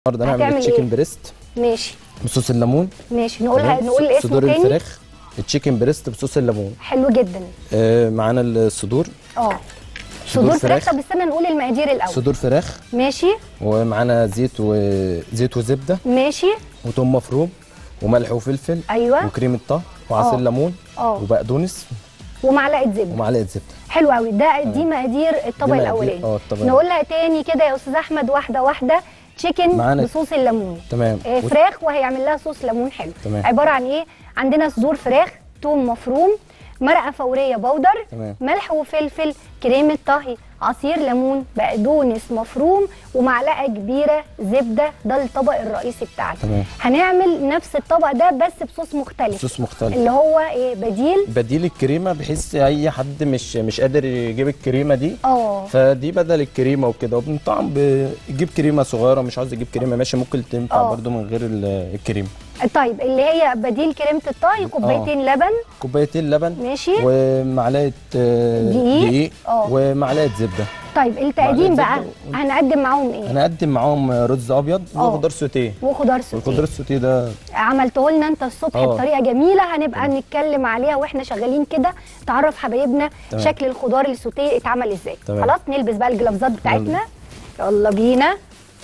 النهارده هنعمل هتعمل التشيكن إيه؟ بريست ماشي بصوص الليمون ماشي نقولها تمام؟ نقول اسمه صدور تاني الفراخ التشيكن بريست بصوص الليمون حلو جدا آه معانا الصدور اه صدور صدور فراخ فراخ. طب استنى نقول المقادير الاول صدور فراخ ماشي ومعانا زيت وزيت وزبده ماشي وثوم مفروم وملح وفلفل ايوه وكريمه طهي وعصير آه. ليمون اه وبقدونس ومعلقه زبده ومعلقه زبده حلو قوي ده دي مقادير الطبق مقادير- الاولاني اه الطبق نقولها تاني كده يا استاذ احمد واحده واحده تشيكن معانا- بصوص الليمون تمام آه، و- فراخ وهيعمل لها صوص ليمون حلو تمام. عباره عن ايه عندنا صدور فراخ توم مفروم مرقه فوريه بودر تمام. ملح وفلفل كريمه طهي عصير ليمون بقدونس مفروم ومعلقه كبيره زبده ده الطبق الرئيسي بتاعنا تمام. هنعمل نفس الطبق ده بس بصوص مختلف صوص مختلف اللي هو ايه بديل بديل الكريمه بحيث اي حد مش مش قادر يجيب الكريمه دي اه فدي بدل الكريمه وكده وبنطعم بيجيب كريمه صغيره مش عاوز يجيب كريمه ماشي ممكن تنفع آه. برده من غير ال- الكريمه طيب اللي هي بديل كريمه الطهي كوبايتين لبن كوبايتين لبن ماشي ومعلقه آه، دقيق. دقيق آه. ومعلقه زبده طيب التقديم معلقة بقى زبدة. هنقدم معاهم ايه هنقدم معاهم رز ابيض آه. وخضار سوتيه وخضار سوتيه والخضار السوتيه ده عملته لنا انت الصبح آه. بطريقه جميله هنبقى نتكلم عليها واحنا شغالين كده تعرف حبايبنا تمام. شكل الخضار السوتيه اتعمل ازاي تمام. خلاص نلبس بقى الجلافزات بتاعتنا يلا بينا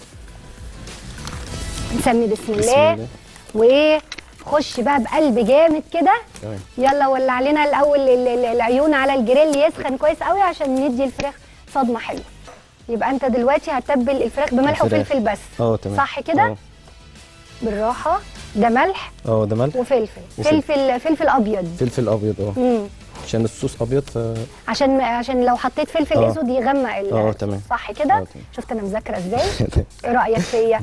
نسمي بسم بسم الله الله وخش بقى بقلب جامد كده تمام يلا ولع لنا الاول ال- ال- العيون على الجريل يسخن كويس قوي عشان ندي الفراخ صدمه حلوه يبقى انت دلوقتي هتتبل الفراخ بملح الفراخ. وفلفل بس اه تمام صح كده اه بالراحه ده ملح اه ده ملح وفلفل وفلفل. فلفل فلفل ابيض فلفل ابيض اه امم عشان الصوص ابيض ف عشان عشان لو حطيت فلفل آه. اسود يغمق ال- آه، تمام. صح آه، كده تمام. شفت انا مذاكره ازاي ايه رايك فيا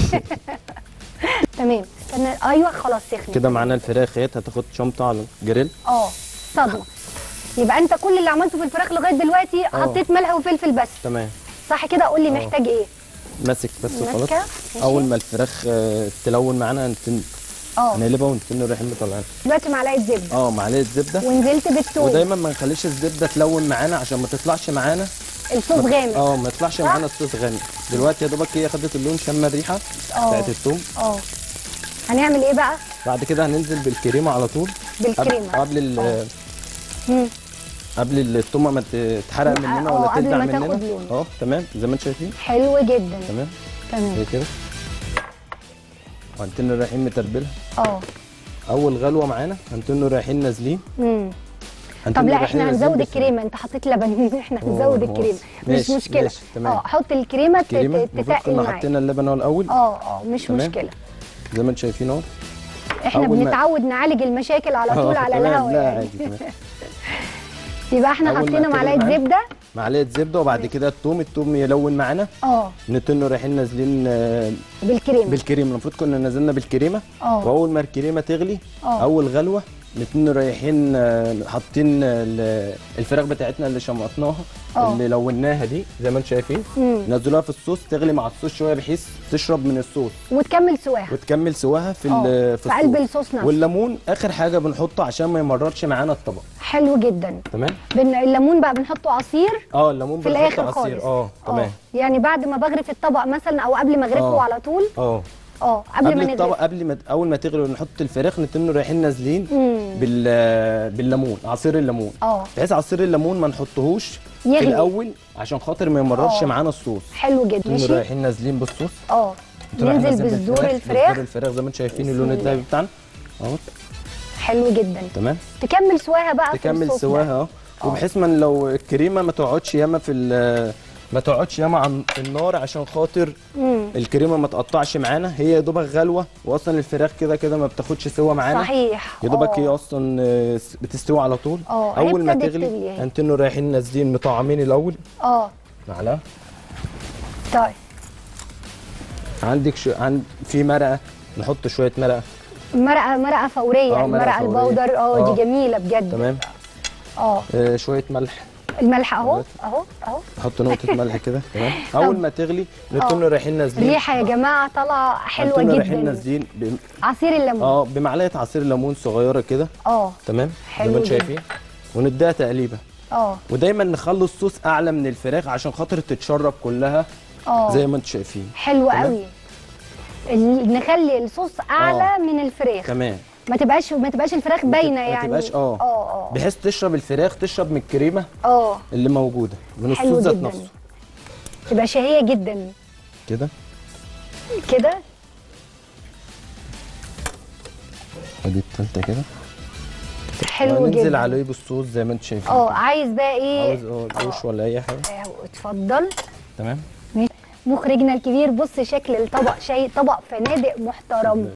تمام استنى ايوه خلاص سخنت كده معانا الفراخ اهيت هتاخد شمطه على الجريل اه صدمه يبقى انت كل اللي عملته في الفراخ لغايه دلوقتي آه. حطيت ملح وفلفل بس تمام صح كده قول لي محتاج ايه ماسك بس ماسكة؟ وخلاص ماشي. اول ما الفراخ آه، تلون معانا هنتن... اه هنقلبها ونتن رايحين مطلعين دلوقتي معلقه زبده اه معلقه زبده ونزلت بالثوم ودايما ما نخليش الزبده تلون معانا عشان ما تطلعش معانا الصوص غامق اه ما يطلعش معانا الصوص غامق دلوقتي يا دوبك هي خدت اللون شم الريحه آه. بتاعت الثوم اه هنعمل ايه بقى بعد كده هننزل بالكريمه على طول بالكريمة. قبل قبل ال- مم. قبل التومه ما تتحرق لا، مننا آه، ولا قبل تلدع ما مننا تاخد لون. اه تمام زي ما انتم شايفين حلو جدا تمام تمام زي كده وهنتن رايحين متربلها اه اول غلوه معانا هنتن رايحين نازلين امم هنتن طب لا رايحين احنا نازلين هنزود بس- الكريمه انت حطيت لبن احنا هنزود آه، الكريمه مش ماشي، مشكله ماشي، تمام. اه حط الكريمه ت- كريمه ت- المفروض تتقل كنا معاك حطينا اللبن هو الاول اه اه مش تمام. مشكله زي ما انتم شايفين اهو احنا أول ما- بنتعود نعالج المشاكل على طول آه، على تمام، الهوا لا يعني عادي تمام يبقى احنا أول ما حطينا تغلي معلقه معانا. زبده معلقه زبده وبعد كده التوم التوم يلون معانا اه نتن رايحين نازلين آه، بالكريمه بالكريمه المفروض كنا نزلنا بالكريمه اه. واول ما الكريمه تغلي اه. اول غلوه نتن رايحين آه، حاطين ال- الفراخ بتاعتنا اللي شمطناها اه. اللي لوناها دي زي ما انتم شايفين مم. نزلوها في الصوص تغلي مع الصوص شويه بحيث تشرب من الصوص وتكمل سواها وتكمل سواها في اه، ال- في قلب الصوص نفسه. والليمون اخر حاجه بنحطه عشان ما يمررش معانا الطبق حلو جدا تمام بن... الليمون بقى بنحطه عصير اه الليمون في بنحط الاخر عصير خالص اه تمام يعني بعد ما بغرف الطبق مثلا او قبل ما اغرفه اه. على طول اه اه قبل, قبل ما الطبق نغرف قبل ما اول ما تغلي ونحط الفراخ نتنه رايحين نازلين مم. بال بالليمون عصير الليمون اه بحيث عصير الليمون ما نحطهوش يغلي. في الاول عشان خاطر ما يمررش اه. معانا الصوص حلو جدا نتنه ماشي رايحين نازلين بالصوص اه نتنه رايحين ننزل نازلين بصدور الفراخ بصدور الفراخ زي ما انتم شايفين بسم اللون الله. الذهبي بتاعنا اهو حلو جدا تمام تكمل سواها بقى في تكمل الصوص ده. سواها اهو وبحيث ما لو الكريمه ما تقعدش ياما في ال- ما تقعدش ياما عن النار عشان خاطر مم. الكريمه ما تقطعش معانا هي يا دوبك غلوه واصلا الفراخ كده كده ما بتاخدش سوا معانا صحيح يا دوبك اه. هي اصلا آه، بتستوي على طول اه، هي اول ما ابتدت تغلي تغلي اهي. هنتنوا رايحين نازلين مطعمين الاول اه معلقه طيب عندك شو عند في مرقه نحط شويه مرقه مرقه مرقه فوريه اه، يعني مرقة مرقه فورية. البودر اه اه. دي جميله بجد تمام اه آه شويه ملح الملح اهو اهو اهو نحط نقطه ملح كده تمام اول ما تغلي نتنوا رايحين نازلين ريحه يا جماعه طالعه حلوه هنتنوا رايحين جدا نازلين ب... عصير الليمون اه بمعلقه عصير ليمون صغيره كده اه تمام حلو زي ما انتم جدا. شايفين ونديها تقليبه اه ودايما نخلي الصوص اعلى من الفراخ عشان خاطر تتشرب كلها اه زي ما انتم شايفين حلو تمام. قوي ال- نخلي الصوص اعلى آه. من الفراخ تمام ما تبقاش ما تبقاش الفراخ باينه ما يعني تبقاش اه اه بحيث تشرب الفراخ تشرب من الكريمه اه اللي موجوده من حلو الصوص ذات جدا نفسه تبقى شهيه جدا كده كده ادي التالتة كده حلو ننزل جدا عليه بالصوص زي ما انت شايف اه عايز بقى ايه عاوز اه جوش ولا اي حاجه آه، اتفضل تمام مخرجنا الكبير بص شكل الطبق شيء طبق فنادق محترم